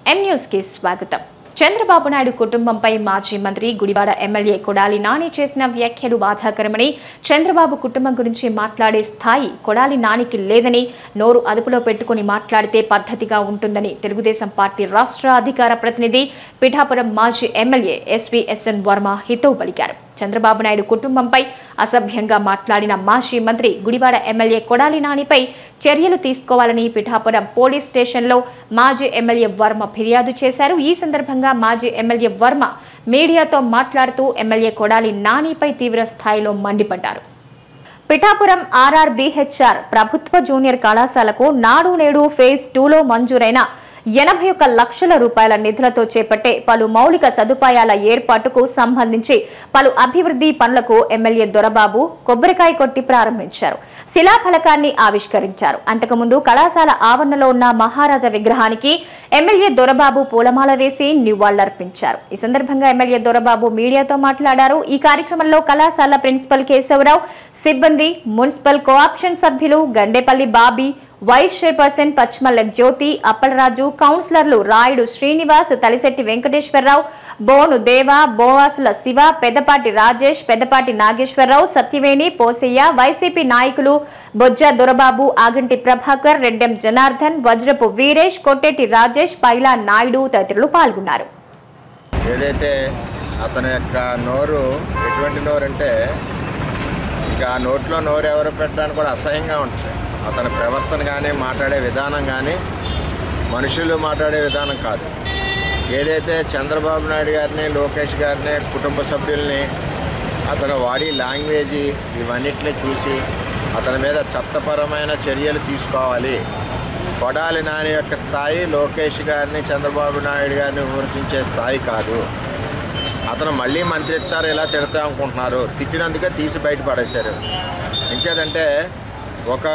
M news కి స్వాగతం చంద్రబాబు నాయుడు కుటుంబంపై మాజీ మంత్రి గుడివాడ ఎమ్మెల్యే కొడాలి నాని చేసిన వ్యాఖ్యలు బాధాకరమని చంద్రబాబు కుటుంబం గురించి మాట్లాడే స్థాయి కొడాలి నానికి లేదని నోరు అదుపులో పెట్టుకుని మాట్లాడితే పద్ధతిగా ఉంటుందని తెలుగుదేశం పార్టీ రాష్ట్ర అధికార ప్రతినిధి పిఠాపురం మాజీ ఎమ్మెల్యే ఎస్వీఎస్ఎన్ వర్మ హితవు పలికారు చంద్రబాబు నాయుడు కుటుంబంపై అసభ్యంగా మాట్లాడిన మాజీ మంత్రి గుడివాడ ఎమ్మెల్యే కొడాలి నానిపై చర్యలు తీసుకోవాలని పిఠాపురం పోలీస్ స్టేషన్లో మాజీ ఎమ్మెల్యే వర్మ ఫిర్యాదు చేశారు ఈ సందర్భంగా మాజీ ఎమ్మెల్యే వర్మ మీడియాతో మాట్లాడుతూ ఎమ్మెల్యే కొడాలి నానిపై తీవ్ర స్థాయిలో మండిపడ్డారు పిఠాపురం ఆర్ఆర్బిహెచ్ఆర్ ప్రభుత్వ జూనియర్ కళాశాలకు నాడు నేడు ఫేజ్ టూలో మంజూరైన ఎనభై ఒక్క లక్షల రూపాయల నిధులతో చేపట్టే పలు మౌలిక సదుపాయాల ఏర్పాటుకు సంబంధించి పలు అభివృద్ధి పనులకు ఎమ్మెల్యే దొరబాబు కొబ్బరికాయ కొట్టి ప్రారంభించారు శిలాఫలకాన్ని ఆవిష్కరించారు అంతకుముందు కళాశాల ఆవరణలో ఉన్న మహారాజా విగ్రహానికి ఎమ్మెల్యే దొరబాబు పూలమాల వేసి నివాళులర్పించారు ఈ సందర్భంగా ఎమ్మెల్యే దొరబాబు మీడియాతో మాట్లాడారు ఈ కార్యక్రమంలో కళాశాల ప్రిన్సిపల్ కేశవరావు సిబ్బంది మున్సిపల్ కోఆప్షన్ సభ్యులు గండేపల్లి బాబీ వైస్ చైర్పర్సన్ పచ్మల్ల జ్యోతి అప్పలరాజు కౌన్సిలర్లు రాయుడు శ్రీనివాస్ తలిశెట్టి వెంకటేశ్వరరావు బోను దేవ బోవాసుల శివ పెద్దపాటి రాజేష్ పెద్దపాటి నాగేశ్వరరావు సత్యవేణి పోసయ్య వైసీపీ నాయకులు బొజ్జ దొరబాబు ఆగంటి ప్రభాకర్ రెడ్డెం జనార్దన్ వజ్రపు వీరేష్ కొట్టేటి రాజేష్ పైలా నాయుడు తదితరులు పాల్గొన్నారు ఏదైతే అతని యొక్క నోరు ఎటువంటి నోరు అంటే ఇక ఆ నోట్లో నోరు ఎవరు పెట్టడానికి కూడా అసహ్యంగా ఉంటుంది అతని ప్రవర్తన కానీ మాట్లాడే విధానం కానీ మనుషులు మాట్లాడే విధానం కాదు ఏదైతే చంద్రబాబు నాయుడు గారిని లోకేష్ గారిని కుటుంబ సభ్యుల్ని అతను వాడి లాంగ్వేజీ ఇవన్నిటిని చూసి అతని మీద చట్టపరమైన చర్యలు తీసుకోవాలి కొడాలి నాని యొక్క స్థాయి లోకేష్ గారిని చంద్రబాబు నాయుడు గారిని విమర్శించే స్థాయి కాదు అతను మళ్ళీ మంత్రి ఇస్తారు ఇలా తిడతా అనుకుంటున్నారు తిట్టినందుకే తీసి బయట పడేశారు ఎంచేదంటే ఒక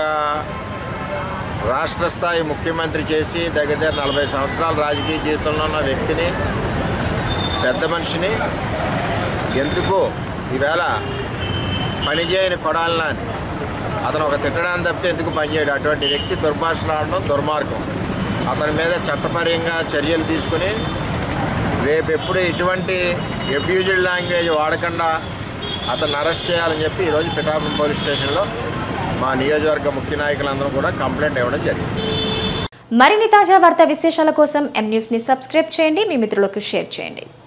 రాష్ట్ర స్థాయి ముఖ్యమంత్రి చేసి దగ్గర దగ్గర నలభై సంవత్సరాల రాజకీయ జీవితంలో ఉన్న వ్యక్తిని పెద్ద మనిషిని ఎందుకు ఈవేళ పనిచేయని కొడాలని అతను ఒక తిట్టడానికి తప్పితే ఎందుకు పనిచేయడు అటువంటి వ్యక్తి దుర్భాషలు ఆడడం దుర్మార్గం అతని మీద చట్టపరంగా చర్యలు తీసుకుని రేపు ఎప్పుడు ఇటువంటి అబ్యూజ్డ్ లాంగ్వేజ్ వాడకుండా అతన్ని అరెస్ట్ చేయాలని చెప్పి ఈరోజు పిఠాపురం పోలీస్ స్టేషన్లో మా నియోజకవర్గ ముఖ్య నాయకులందరూ కూడా కంప్లైంట్ ఇవ్వడం జరిగింది మరిన్ని తాజా వార్తా విశేషాల కోసం ఎం న్యూస్ ని సబ్స్క్రైబ్ చేయండి మీ మిత్రులకు షేర్ చేయండి